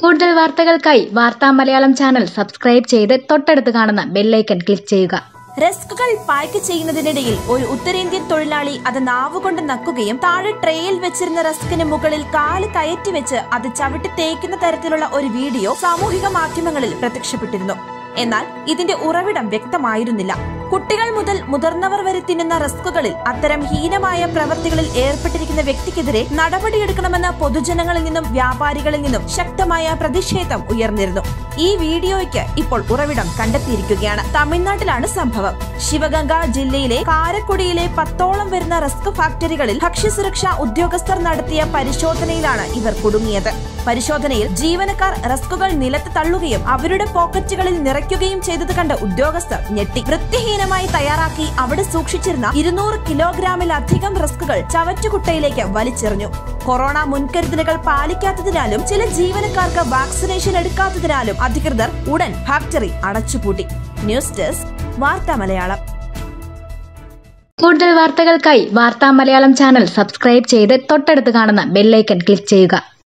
കൂടുതൽ വാർത്തകൾക്കായി വാർത്താ മലയാളം ചാനൽ സബ്സ്ക്രൈബ് ചെയ്ത് തൊട്ടടുത്ത് കാണുന്ന ബെല്ലൈക്കൺ ക്ലിക്ക് ചെയ്യുക റസ്കുകൾ പായ്ക്ക് ചെയ്യുന്നതിനിടയിൽ ഒരു ഉത്തരേന്ത്യൻ തൊഴിലാളി അത് നാവുകൊണ്ട് നക്കുകയും താഴെ ട്രേയിൽ വെച്ചിരുന്ന റസ്കിന് മുകളിൽ കാല് കയറ്റി വെച്ച് അത് ചവിട്ടി തേക്കുന്ന തരത്തിലുള്ള ഒരു വീഡിയോ സാമൂഹിക മാധ്യമങ്ങളിൽ പ്രത്യക്ഷപ്പെട്ടിരുന്നു എന്നാൽ ഇതിന്റെ ഉറവിടം വ്യക്തമായിരുന്നില്ല കുട്ടികൾ മുതൽ മുതിർന്നവർ വരെ തിന്നുന്ന റസ്കുകളിൽ അത്തരം ഹീനമായ പ്രവൃത്തികളിൽ ഏർപ്പെട്ടിരിക്കുന്ന വ്യക്തിക്കെതിരെ നടപടിയെടുക്കണമെന്ന് പൊതുജനങ്ങളിൽ നിന്നും വ്യാപാരികളിൽ നിന്നും ശക്തമായ പ്രതിഷേധം ഉയർന്നിരുന്നു ഈ വീഡിയോയ്ക്ക് ഇപ്പോൾ ഉറവിടം കണ്ടെത്തിയിരിക്കുകയാണ് തമിഴ്നാട്ടിലാണ് സംഭവം ശിവഗംഗ ജില്ലയിലെ കാരക്കുടിയിലെ പത്തോളം വരുന്ന റസ്ക് ഫാക്ടറികളിൽ ഭക്ഷ്യസുരക്ഷാ ഉദ്യോഗസ്ഥർ നടത്തിയ പരിശോധനയിലാണ് ഇവർ കുടുങ്ങിയത് പരിശോധനയിൽ ജീവനക്കാർ റസ്കുകൾ നിലത്ത് തള്ളുകയും അവരുടെ പോക്കറ്റുകളിൽ നിറയ്ക്കുകയും ചെയ്തത് കണ്ട് ഉദ്യോഗസ്ഥർ ഞെട്ടി വൃത്തിഹീനമായി തയ്യാറാക്കി അവിടെ സൂക്ഷിച്ചിരുന്ന ഇരുന്നൂറ് കിലോഗ്രാമിലധികം റസ്കുകൾ ചവറ്റുകുട്ടയിലേക്ക് വലിച്ചെറിഞ്ഞു കൊറോണ മുൻകരുതലുകൾ പാലിക്കാത്തതിനാലും ചില ജീവനക്കാർക്ക് വാക്സിനേഷൻ എടുക്കാത്തതിനാലും അധികൃതർ ഉടൻ ഫാക്ടറി അടച്ചുപൂട്ടി ന്യൂസ് ഡെസ്ക് വാർത്താ മലയാളം കൂടുതൽ വാർത്തകൾക്കായി വാർത്താ മലയാളം ചാനൽ സബ്സ്ക്രൈബ് ചെയ്ത് തൊട്ടടുത്ത് കാണുന്ന ബെല്ലൈക്കൺ ക്ലിക്ക് ചെയ്യുക